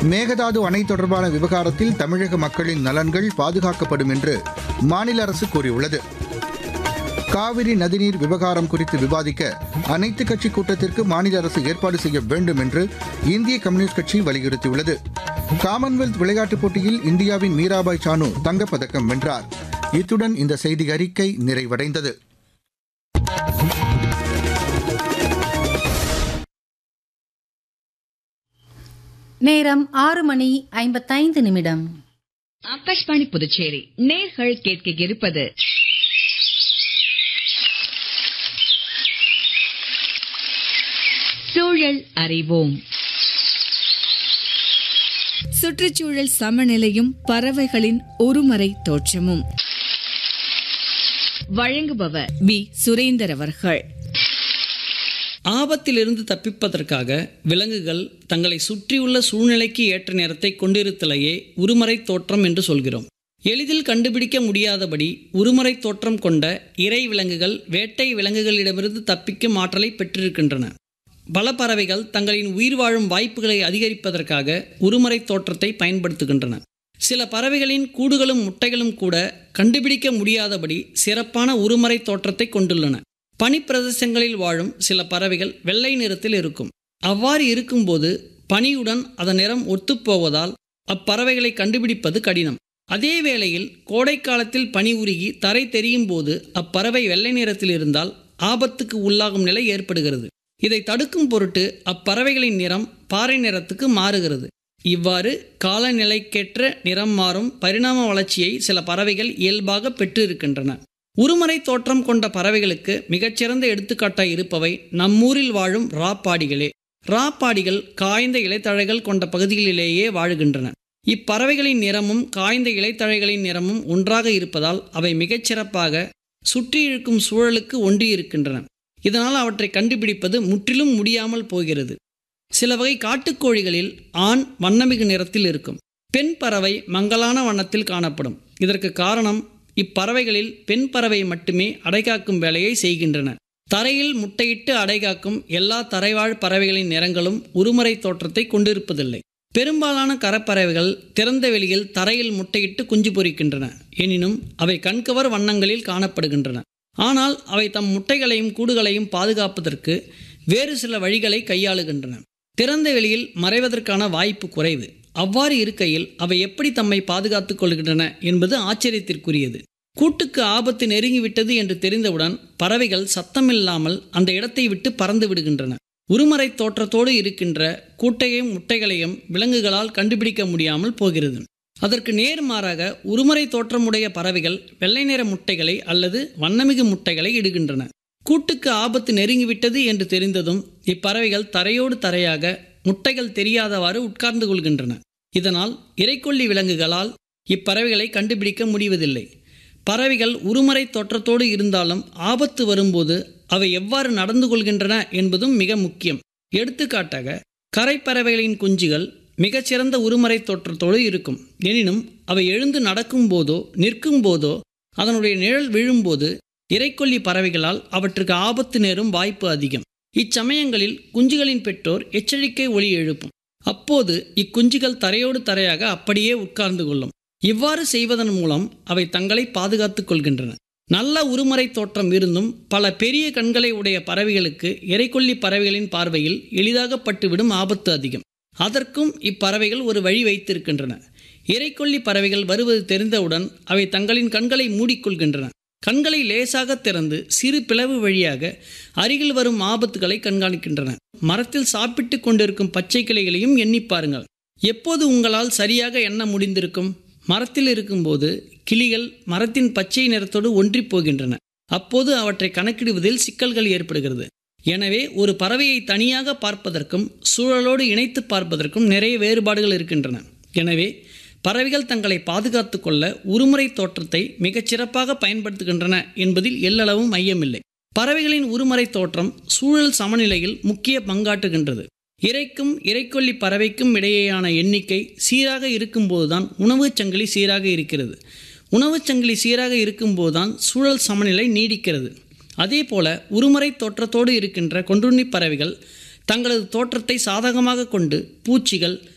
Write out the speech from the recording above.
மேகதாது அணை தொடர்பான விவகாரத்தில் தமிழக மக்களின் நலன்கள் பாதுகாக்கப்படும் என்று மாநில அரசு கூறியுள்ளது காவிரி நதிநீர் விவகாரம் குறித்து விவாதிக்க அனைத்து கட்சி கூட்டத்திற்கு மாநில அரசு ஏற்பாடு செய்ய வேண்டும் என்று இந்திய கம்யூனிஸ்ட் கட்சி வலியுறுத்தியுள்ளது காமன்வெல்த் விளையாட்டுப் போட்டியில் இந்தியாவின் மீராபாய் சானு தங்கப்பதக்கம் வென்றார் இத்துடன் இந்த செய்தி அறிக்கை நிறைவடைந்தது நேரம் ஆறு மணி ஐம்பத்தைந்து நிமிடம் ஆகாஷ்வாணி புதுச்சேரி நேர்கள் கேட்க இருப்பது சூழல் அறிவோம் சுற்றுச்சூழல் சமநிலையும் பறவைகளின் ஒருமறை தோற்றமும் வழங்குபவர் பி சுரேந்தர் அவர்கள் ஆபத்திலிருந்து தப்பிப்பதற்காக விலங்குகள் தங்களை சுற்றியுள்ள சூழ்நிலைக்கு ஏற்ற நேரத்தை கொண்டிருத்தலையே உருமறை தோற்றம் என்று சொல்கிறோம் எளிதில் கண்டுபிடிக்க முடியாதபடி உருமறை தோற்றம் கொண்ட இறை விலங்குகள் வேட்டை விலங்குகளிடமிருந்து தப்பிக்கும் ஆற்றலை பெற்றிருக்கின்றன பல பறவைகள் தங்களின் உயிர் வாழும் வாய்ப்புகளை அதிகரிப்பதற்காக உருமறை தோற்றத்தை பயன்படுத்துகின்றன சில பறவைகளின் கூடுகளும் முட்டைகளும் கூட கண்டுபிடிக்க முடியாதபடி சிறப்பான உருமறை தோற்றத்தை கொண்டுள்ளன பனிப்பிரதேசங்களில் வாழும் சில பறவைகள் வெள்ளை நிறத்தில் இருக்கும் அவ்வாறு இருக்கும்போது பனியுடன் அதன் நிறம் ஒத்துப்போவதால் அப்பறவைகளை கண்டுபிடிப்பது கடினம் அதே வேளையில் கோடைக்காலத்தில் பனி உருகி தரை தெரியும் போது அப்பறவை வெள்ளை நிறத்தில் இருந்தால் ஆபத்துக்கு உள்ளாகும் நிலை ஏற்படுகிறது இதை தடுக்கும் பொருட்டு அப்பறவைகளின் நிறம் பாறை நிறத்துக்கு மாறுகிறது இவ்வாறு காலநிலைக்கேற்ற நிறம் மாறும் பரிணாம வளர்ச்சியை சில பறவைகள் இயல்பாக பெற்றிருக்கின்றன உருமறை தோற்றம் கொண்ட பறவைகளுக்கு மிகச்சிறந்த எடுத்துக்காட்டாய் இருப்பவை நம்மூரில் வாழும் ராப்பாடிகளே ராப்பாடிகள் காய்ந்த இலைத்தழைகள் கொண்ட பகுதிகளிலேயே வாழுகின்றன இப்பறவைகளின் நிறமும் காய்ந்த இலைத்தழைகளின் நிறமும் ஒன்றாக இருப்பதால் அவை மிகச்சிறப்பாக சுற்றி இருக்கும் சூழலுக்கு ஒன்றியிருக்கின்றன இதனால் அவற்றை கண்டுபிடிப்பது முற்றிலும் முடியாமல் போகிறது சில வகை காட்டுக்கோழிகளில் ஆண் வண்ணமிகு நிறத்தில் இருக்கும் பெண் பறவை மங்கலான வண்ணத்தில் காணப்படும் இதற்கு காரணம் இப்பறவைகளில் பெண் பறவை மட்டுமே அடைகாக்கும் வேலையை செய்கின்றன தரையில் முட்டையிட்டு அடைகாக்கும் எல்லா தரைவாழ் பறவைகளின் நிறங்களும் உருமறை தோற்றத்தை கொண்டிருப்பதில்லை பெரும்பாலான கரப்பறவைகள் திறந்த வெளியில் தரையில் முட்டையிட்டு குஞ்சு பொரிக்கின்றன எனினும் அவை கண்கவர் வண்ணங்களில் காணப்படுகின்றன ஆனால் அவை தம் முட்டைகளையும் கூடுகளையும் பாதுகாப்பதற்கு வேறு சில வழிகளை கையாளுகின்றன திறந்த வெளியில் மறைவதற்கான வாய்ப்பு குறைவு அவ்வாறு இருக்கையில் அவை எப்படி தம்மை பாதுகாத்துக் கொள்கின்றன என்பது ஆச்சரியத்திற்குரியது கூட்டுக்கு ஆபத்து நெருங்கிவிட்டது என்று தெரிந்தவுடன் பறவைகள் சத்தமில்லாமல் அந்த இடத்தை விட்டு பறந்து விடுகின்றன உருமறை தோற்றத்தோடு இருக்கின்ற கூட்டையும் முட்டைகளையும் விலங்குகளால் கண்டுபிடிக்க முடியாமல் போகிறது அதற்கு நேர்மாறாக உருமறை தோற்றமுடைய பறவைகள் வெள்ளை நிற முட்டைகளை அல்லது வண்ணமிகு முட்டைகளை இடுகின்றன கூட்டுக்கு ஆபத்து நெருங்கிவிட்டது என்று தெரிந்ததும் இப்பறவைகள் தரையோடு தரையாக முட்டைகள் தெரியாதவாறு உட்கார்ந்து கொள்கின்றன இதனால் இறைக்கொல்லி விலங்குகளால் இப்பறவைகளை கண்டுபிடிக்க முடிவதில்லை பறவைகள் உருமறை தோற்றத்தோடு இருந்தாலும் ஆபத்து வரும்போது அவை எவ்வாறு நடந்து கொள்கின்றன என்பதும் மிக முக்கியம் எடுத்துக்காட்டாக கரைப்பறவைகளின் குஞ்சுகள் மிகச்சிறந்த உருமறை தோற்றத்தோடு இருக்கும் எனினும் அவை எழுந்து நடக்கும் போதோ நிற்கும் போதோ அதனுடைய நிழல் விழும்போது இறைக்கொல்லி பறவைகளால் அவற்றுக்கு ஆபத்து நேரும் வாய்ப்பு அதிகம் இச்சமயங்களில் குஞ்சுகளின் பெற்றோர் எச்சரிக்கை ஒளி எழுப்பும் அப்போது இக்குஞ்சுகள் தரையோடு தரையாக அப்படியே உட்கார்ந்து கொள்ளும் இவ்வாறு செய்வதன் மூலம் அவை தங்களை பாதுகாத்துக் கொள்கின்றன நல்ல உருமறை தோற்றம் இருந்தும் பல பெரிய கண்களை உடைய பறவைகளுக்கு இறைக்கொல்லி பறவைகளின் பார்வையில் எளிதாக பட்டுவிடும் ஆபத்து அதிகம் அதற்கும் இப்பறவைகள் ஒரு வழி வைத்திருக்கின்றன இறைக்கொல்லி பறவைகள் வருவது தெரிந்தவுடன் அவை தங்களின் கண்களை மூடிக்கொள்கின்றன கண்களை லேசாக திறந்து சிறு பிளவு வழியாக அருகில் வரும் ஆபத்துகளை கண்காணிக்கின்றன மரத்தில் சாப்பிட்டு கொண்டிருக்கும் பச்சை கிளைகளையும் எண்ணி பாருங்கள் எப்போது உங்களால் சரியாக எண்ண முடிந்திருக்கும் மரத்தில் இருக்கும்போது கிளிகள் மரத்தின் பச்சை நிறத்தோடு ஒன்றி போகின்றன அப்போது அவற்றை கணக்கிடுவதில் சிக்கல்கள் ஏற்படுகிறது எனவே ஒரு பறவையை தனியாக பார்ப்பதற்கும் சூழலோடு இணைத்து பார்ப்பதற்கும் நிறைய வேறுபாடுகள் இருக்கின்றன எனவே பறவைகள் தங்களை பாதுகாத்து கொள்ள உருமுறை தோற்றத்தை மிகச் சிறப்பாக பயன்படுத்துகின்றன என்பதில் எல்லளவும் ஐயமில்லை பறவைகளின் உருமறை தோற்றம் சூழல் சமநிலையில் முக்கிய பங்காற்றுகின்றது இறைக்கும் இறைக்கொல்லி பறவைக்கும் இடையேயான எண்ணிக்கை சீராக இருக்கும்போதுதான் உணவுச் சங்கிலி சீராக இருக்கிறது உணவுச் சங்கிலி சீராக இருக்கும்போதுதான் சூழல் சமநிலை நீடிக்கிறது அதே போல உருமறை தோற்றத்தோடு இருக்கின்ற கொன்றுண்ணி பறவைகள் தங்களது தோற்றத்தை சாதகமாக கொண்டு பூச்சிகள்